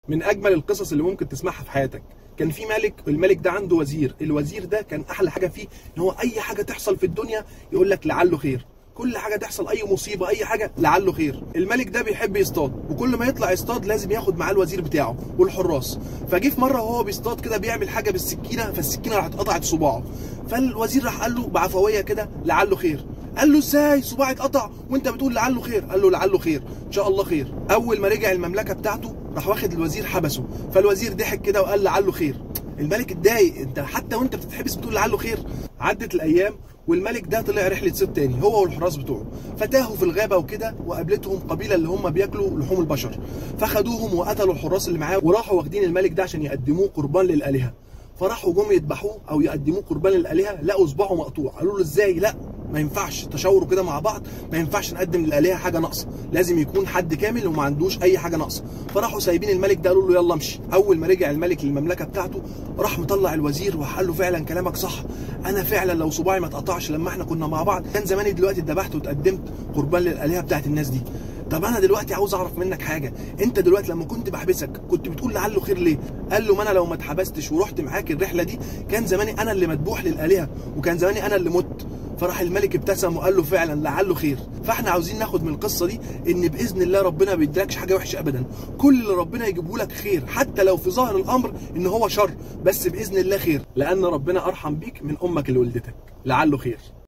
من اجمل القصص اللي ممكن تسمعها في حياتك كان في ملك الملك ده عنده وزير الوزير ده كان احلى حاجه فيه ان هو اي حاجه تحصل في الدنيا يقول لك لعله خير كل حاجه تحصل اي مصيبه اي حاجه لعله خير الملك ده بيحب يصطاد وكل ما يطلع يصطاد لازم ياخد معاه الوزير بتاعه والحراس فجه في مره وهو بيصطاد كده بيعمل حاجه بالسكينه فالسكينه راحت قطعت صباعه فالوزير راح قال له بعفويه كده لعله خير قال له ازاي صباعي اتقطع وانت بتقول لعله خير قال له لعله خير ان شاء الله خير اول ما رجع المملكه بتاعته راح واخد الوزير حبسه فالوزير ضحك كده وقال لعله خير الملك اتضايق انت حتى وانت بتتحبس بتقول لعله خير عدت الايام والملك ده طلع رحله صيد تاني هو والحراس بتوعه فتاهوا في الغابه وكده وقابلتهم قبيله اللي هم بياكلوا لحوم البشر فخدوهم وقتلوا الحراس اللي معاه وراحوا واخدين الملك ده عشان يقدموه قربان للالهه فراحوا جم يذبحوه او يقدموه قربان للالهه لقوا صباعه مقطوع قالوا له ازاي لا ما ينفعش تشاوروا كده مع بعض ما ينفعش نقدم للالهه حاجه ناقصه لازم يكون حد كامل وما عندوش اي حاجه ناقصه فراحوا سايبين الملك ده قالوا له يلا امشي اول ما رجع الملك للمملكه بتاعته راح مطلع الوزير وقال له فعلا كلامك صح انا فعلا لو صباعي ما اتقطعش لما احنا كنا مع بعض كان زماني دلوقتي اتذبحت واتقدمت قربان للالهه بتاعت الناس دي طب انا دلوقتي عاوز اعرف منك حاجه انت دلوقتي لما كنت بحبسك كنت بتقول لعله خير ليه قال له ما انا لو ما اتحبستش ورحت معاك الرحله دي كان زماني انا اللي مذبوح للالهه وكان زماني انا اللي مت فراح الملك ابتسم وقال له فعلا لعله خير فاحنا عاوزين ناخد من القصه دي ان باذن الله ربنا ما بيديلكش حاجه وحشه ابدا كل اللي ربنا يجيبه لك خير حتى لو في ظاهر الامر ان هو شر بس باذن الله خير لان ربنا ارحم بيك من امك اللي ولدتك لعله خير